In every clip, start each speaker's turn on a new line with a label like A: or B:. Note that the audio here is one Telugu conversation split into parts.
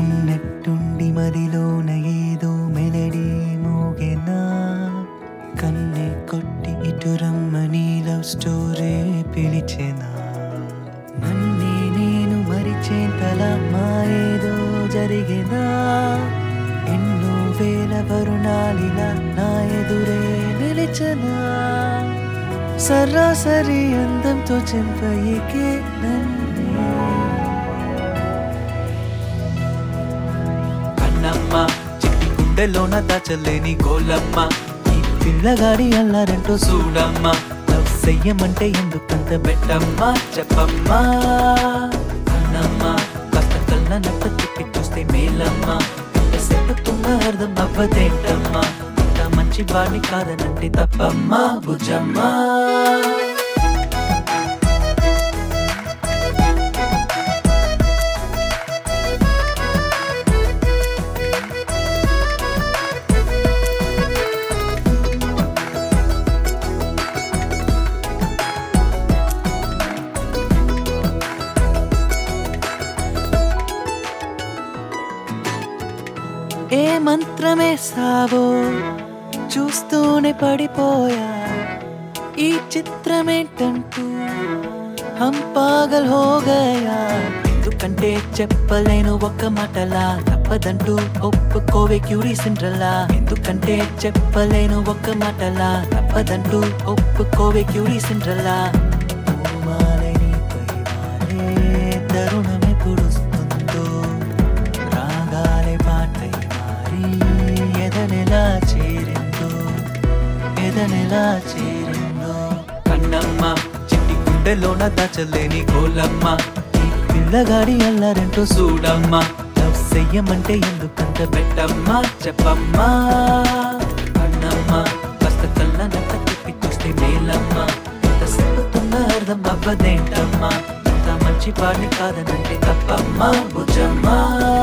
A: ఉన్నట్టుండి మదిలోన ఏదో మెలడీ మోగెనా కన్నే కొట్టి ఇటు రమ్మని లవ్ స్టోరీ పిలిచెనా నన్నే నేను మరిచేంతలా మా ఏదో జరిగేనా ఎన్నో వేల వరుణాలిలా నా ఎదురే నిలిచనా సరాసరి అందంతో చెంపయికే నన్నే కన్నమ్మ చిట్టి గుండెలోన దాచలేని గోలమ్మ ఈ పిల్లగాడి అల్లారంటూ చూడమ్మ లవ్ చెయ్యమంటే ఎందుకంత పెట్టమ్మా చెప్పమ్మా కన్నమ్మ కాస్త కళ్ళ నట్ట తిప్పి చూస్తే మేలమ్మా సెప్పుతున్న అర్థం అవ్వదేంటమ్మా ఇంత మంచి వాడిని కాదనంటే తప్పమ్మా భుజమ్మా ఏ మంత్రమేసావో చూస్తూనే పడిపోయా ఈ చిత్రమేంటంటూ హం పాగల్ హో గయా ఎందుకంటే చెప్పలేను ఒక్క మాటలా తప్పదంటూ ఒప్పుకోవే క్యూరీ సిండ్రలా ఎందుకంటే చెప్పలేను ఒక్క మాటలా తప్పదంటూ ఒప్పుకోవే క్యూరీ సిండ్రలా పూమాలై నీపై వాలే తరుణమే పుడుస్తుందో రాగాలే పాటై మారి ఎదనెలా చేరిందో ఎదనెలా చేరిందో కన్నమ్మ చిట్టి గుండెలోన దాచలేని గోలమ్మ ఈ పిల్లగాడి అల్లారంటూ చూడమ్మ లవ్ చెయ్యమంటే ఎందుకంత పెట్టమ్మా చెప్పమ్మా కన్నమ్మ కాస్త కళ్ళ నట్ట తిప్పి చూస్తే మేలమ్మ ఇంత సెప్పుతున్న అర్థం అవ్వదేంటమ్మా ఇంత మంచి వాడిని కాదనంటే తప్పమ్మా భుజమ్మా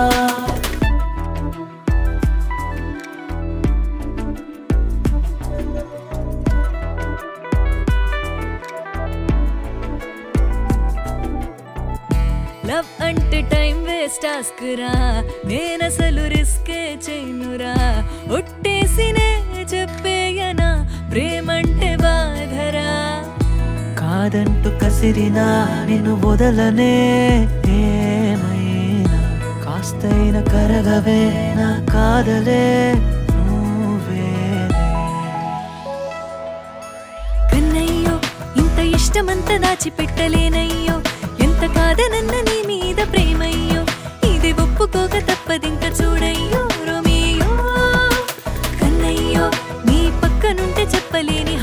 B: లవ్ అంటే టైం వేస్ట్ టాస్క్ రా నేనసలు రిస్కే చేయనురా ఒట్టేసినే చెప్పేయనా ప్రేమంటే బాధరా
A: కాదంటూ కసిరినా నేను వదలనే ఏమైనా కాస్తైన కరగవే నా కాదలే నువ్వేనే
B: కన్నయ్యో ఇంత ఇష్టమంత దాచిపెట్టలేనయ్యో ఎంత కాదనన్న నీ మీద ప్రేమయ్యో ఇది ఒప్పుకోక తప్పదింక చూడయ్యో రోమియో కన్నయ్యో నీ పక్కనుంటే చెప్పలేని